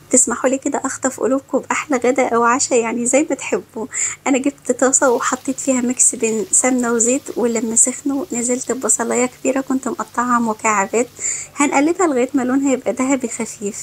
تسمحوا لي كده اخطف قلوبكم باحلى غدا او عشاء يعني زي ما تحبوا انا جبت طاسه وحطيت فيها ميكس بين سمنه وزيت ولما سخنوا نزلت ببصلايه كبيره كنت مقطعها مكعبات هنقلبها لغايه ما لونها يبقى ذهبي خفيف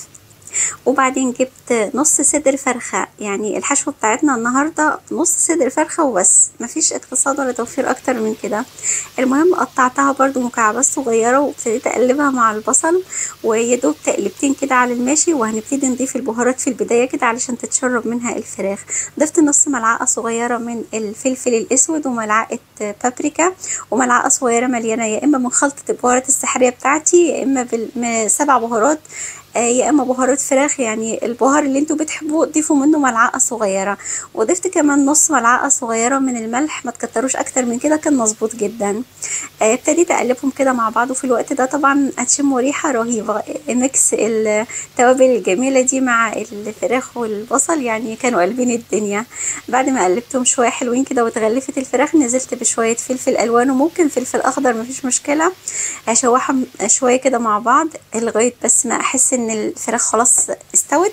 وبعدين جبت نص صدر فرخة يعني الحشوة بتاعتنا النهاردة نص صدر فرخة وبس مفيش اقتصاد ولا توفير اكتر من كده المهم قطعتها برضو مكعبات صغيرة وابتديت اقلبها مع البصل ويدوب تقلبتين كده على الماشي وهنبتدي نضيف البهارات في البداية كده علشان تتشرب منها الفراخ ضفت نص ملعقة صغيرة من الفلفل الاسود وملعقة بابريكا وملعقة صغيرة مليانة يا اما من خلطة البهارات السحرية بتاعتي يا اما بسبع بهارات يا اما بهارات فراخ يعني البهار اللي انتوا بتحبوه ضيفوا منه ملعقه صغيره وضفت كمان نص ملعقه صغيره من الملح ما تكتروش اكتر من كده كان مظبوط جدا ابتديت اقلبهم كده مع بعض وفي الوقت ده طبعا هتشموا ريحه رهيبه ميكس التوابل الجميله دي مع الفراخ والبصل يعني كانوا قلبين الدنيا بعد ما قلبتهم شويه حلوين كده واتغلفت الفراخ نزلت بشويه فلفل الوان وممكن فلفل اخضر مفيش مشكله هشوحهم شويه كده مع بعض لغايه بس ما احس ان الفراخ خلاص استوت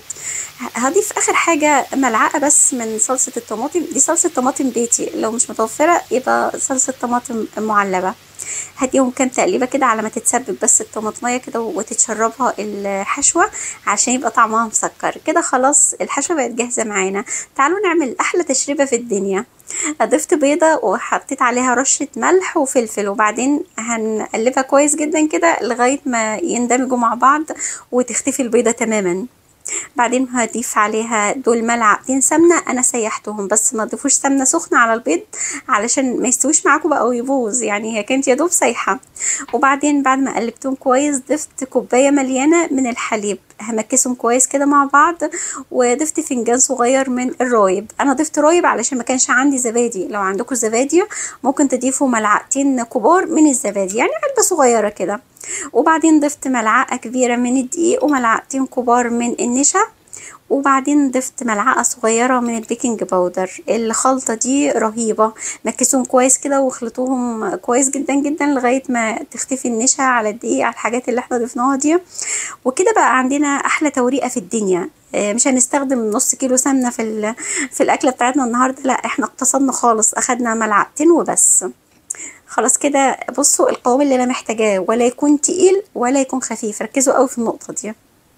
هضيف اخر حاجه ملعقه بس من صلصه الطماطم دي صلصه طماطم بيتي لو مش متوفره يبقى صلصه طماطم معلبه هديهم كام تقليبه كده على ما تتسبك بس الطماطميه كده وتتشربها الحشوه عشان يبقى طعمها مسكر كده خلاص الحشوه بقت جاهزه معانا تعالوا نعمل احلى تشريبه في الدنيا ضفت بيضة وحطيت عليها رشة ملح وفلفل وبعدين هنقلبها كويس جدا كده لغاية ما يندمجوا مع بعض وتختفي البيضة تماما بعدين هضيف عليها دول ملعقتين سمنة انا سيحتهم بس ما تضيفوش سمنة سخنة على البيض علشان ما يستويش معاكم بقى ويبوظ يعني هي كانت يا دوب سايحة وبعدين بعد ما قلبتهم كويس ضفت كوباية مليانة من الحليب همكسهم كويس كده مع بعض وضفت فنجان صغير من الرايب انا ضفت رايب علشان ما كانش عندي زبادي لو عندكم زبادي ممكن تضيفوا ملعقتين كبار من الزبادي يعني علبة صغيرة كده وبعدين ضفت ملعقة كبيرة من الدقيق وملعقتين كبار من النشا وبعدين ضفت ملعقة صغيرة من البيكنج باودر الخلطة دي رهيبة مكسوهم كويس كده واخلطوهم كويس جدا جدا لغاية ما تختفي النشا على الدقيق على الحاجات اللي احنا ضفناها دي وكده بقى عندنا احلى توريقة في الدنيا مش هنستخدم نص كيلو سمنة في, في الأكلة بتاعتنا النهاردة لا احنا اقتصدنا خالص أخدنا ملعقتين وبس خلاص كده بصوا القوام اللي انا محتاجاه ولا يكون تقيل ولا يكون خفيف ركزوا قوي في النقطه دي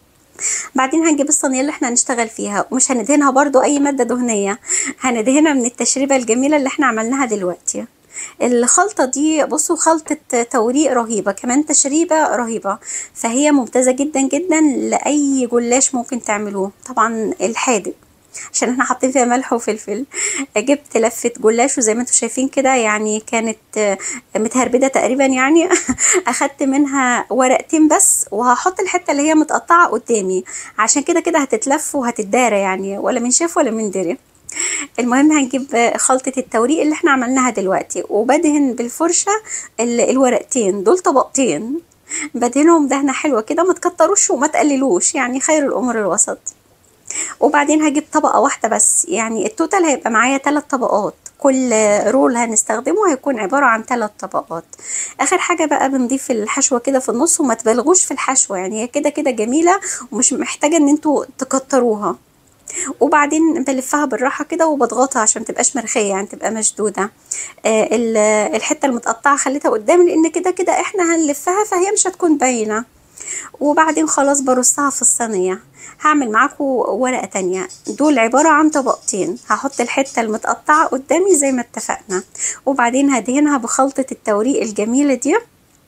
بعدين هنجيب الصينيه اللي احنا هنشتغل فيها ومش هندهنها برضو اي ماده دهنيه هندهنها من التشريبه الجميله اللي احنا عملناها دلوقتي الخلطة دي بصوا خلطة توريق رهيبة كمان تشريبة رهيبة فهي ممتازة جدا جدا لأي جلاش ممكن تعملوه طبعا الحادق عشان احنا حاطين فيها ملح وفلفل جبت لفة جلاش وزي ما انتم شايفين كده يعني كانت متهربدة تقريبا يعني اخدت منها ورقتين بس وهحط الحتة اللي هي متقطعة قدامي عشان كده كده هتتلف وهتتدارى يعني ولا من شاف ولا من دري المهم هنجيب خلطة التوريق اللي احنا عملناها دلوقتي وبدهن بالفرشة الورقتين دول طبقتين بدهنهم دهنة حلوة كده ما تكتروش وما تقللوش يعني خير الأمور الوسط وبعدين هجيب طبقة واحدة بس يعني التوتال هيبقى معايا ثلاث طبقات كل رول هنستخدمه هيكون عبارة عن ثلاث طبقات اخر حاجة بقى بنضيف الحشوة كده في النص وما تبالغوش في الحشوة يعني هي كده كده جميلة ومش محتاجة ان انتوا تكتروها وبعدين بلفها بالراحه كده وبضغطها عشان متبقاش مرخيه يعني تبقى مشدوده آه الحته المتقطعه خليتها قدامي لان كده كده احنا هنلفها فهي مش هتكون باينه وبعدين خلاص برصها في الصينيه هعمل معاكم ورقه تانية دول عباره عن طبقتين هحط الحته المتقطعه قدامي زي ما اتفقنا وبعدين هدهنها بخلطه التوريق الجميله دي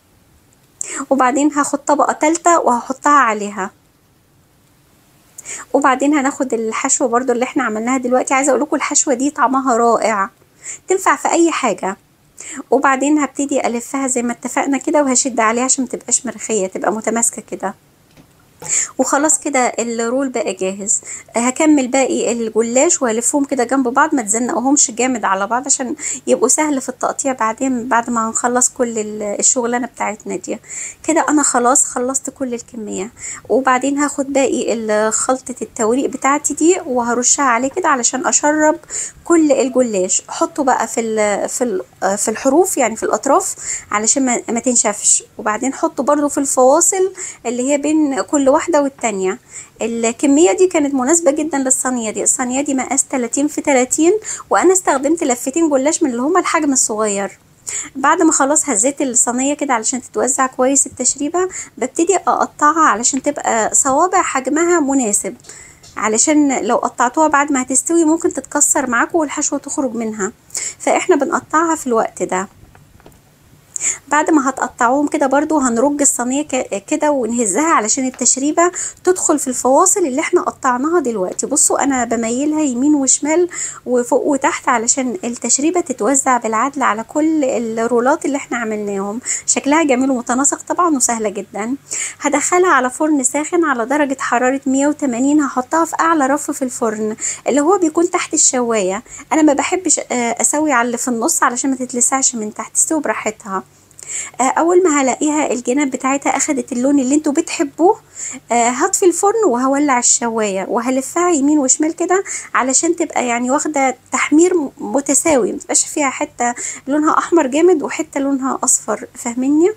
وبعدين هاخد طبقه تالتة وهحطها عليها وبعدين هناخد الحشوة برضو اللي احنا عملناها دلوقتي عايزة اقول لكم الحشوة دي طعمها رائع تنفع في اي حاجة وبعدين هبتدي الفها زي ما اتفقنا كده وهشد عليها عشان متبقاش مرخية تبقى متماسكة كده وخلاص كده الرول بقى جاهز هكمل باقي الجلاش وهلفهم كده جنب بعض ما تزنقهمش جامد على بعض عشان يبقوا سهل في التقطيع بعدين بعد ما هنخلص كل الشغلانه بتاعتنا دي كده انا خلاص خلصت كل الكميه وبعدين هاخد باقي خلطه التوريق بتاعتي دي وهرشها عليه كده علشان اشرب كل الجلاش حطه بقى في في في الحروف يعني في الاطراف علشان ما تنشفش وبعدين حطه برده في الفواصل اللي هي بين كل واحدة والتانية الكمية دي كانت مناسبة جدا للصينية دي الصينية دي مقاس 30 في 30 وانا استخدمت لفتين جلاش من اللي هما الحجم الصغير بعد ما خلاص هزيت الصينية كده علشان تتوزع كويس التشريبة ببتدي اقطعها علشان تبقى صوابع حجمها مناسب علشان لو قطعتوها بعد ما هتستوي ممكن تتكسر معاكم والحشوة تخرج منها فاحنا بنقطعها في الوقت ده بعد ما هتقطعوهم كده برضو هنرج الصينية ك- كده ونهزها علشان التشريبة تدخل في الفواصل اللي احنا قطعناها دلوقتي بصوا انا بميلها يمين وشمال وفوق وتحت علشان التشريبة تتوزع بالعدل على كل الرولات اللي احنا عملناهم شكلها جميل ومتناسق طبعا وسهلة جدا هدخلها على فرن ساخن على درجة حرارة 180 هحطها في اعلى رف في الفرن اللي هو بيكون تحت الشواية انا ما بحبش آه، اسوي على اللي في النص علشان ما تتلسعش من تحت تستوي براحتها آه، اول ما هلاقيها الجناب بتاعتها اخدت اللون اللي انتوا بتحبوه آه، هطفي الفرن وهولع الشوايه وهلفها يمين وشمال كده علشان تبقى يعني واخده تحمير م- متساوي متبقاش فيها حته لونها احمر جامد وحته لونها اصفر فاهميني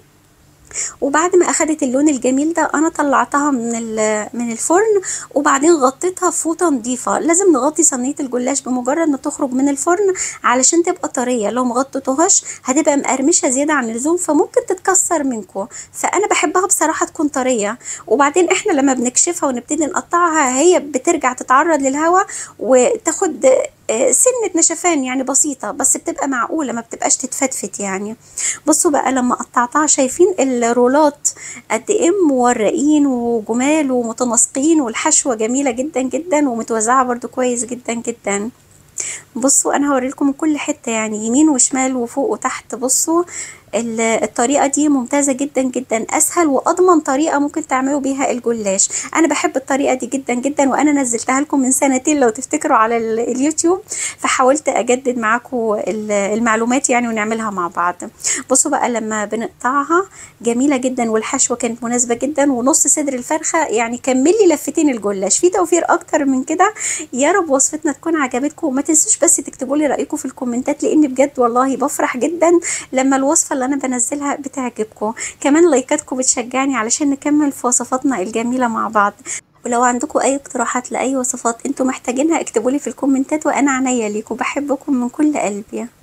وبعد ما اخدت اللون الجميل ده انا طلعتها من ال- من الفرن وبعدين غطيتها فوطه نظيفه لازم نغطي صينيه الجلاش بمجرد ما تخرج من الفرن علشان تبقى طريه لو ما غطيتوهاش هتبقى مقرمشه زياده عن اللزوم فممكن تتكسر منكم فانا بحبها بصراحه تكون طريه وبعدين احنا لما بنكشفها ونبتدي نقطعها هي بترجع تتعرض للهواء وتاخد آه، سنة نشفان يعني بسيطة بس بتبقى معقولة ما بتبقاش تتفتفت يعني بصوا بقى لما قطعتها شايفين الرولات قد ايه مورقين وجمال ومتناسقين والحشوة جميلة جدا جدا ومتوزعة برضو كويس جدا جدا بصوا انا هوريلكم من كل حتة يعني يمين وشمال وفوق وتحت بصوا ال- الطريقة دي ممتازة جدا جدا اسهل واضمن طريقة ممكن تعملوا بيها الجلاش انا بحب الطريقة دي جدا جدا وانا نزلتها لكم من سنتين لو تفتكروا على ال- اليوتيوب فحاولت اجدد معاكم ال- المعلومات يعني ونعملها مع بعض بصوا بقى لما بنقطعها جميلة جدا والحشوة كانت مناسبة جدا ونص صدر الفرخة يعني كمل لي لفتين الجلاش في توفير اكتر من كده يا رب وصفتنا تكون عجبتكم وما تنسوش بس تكتبوا لي رايكم في الكومنتات لان بجد والله بفرح جدا لما الوصفه اللي انا بنزلها بتعجبكم كمان لايكاتكم بتشجعني علشان نكمل في وصفاتنا الجميله مع بعض ولو عندكم اي اقتراحات لاي وصفات انتم محتاجينها اكتبوا لي في الكومنتات وانا عينيا ليكم بحبكم من كل قلبي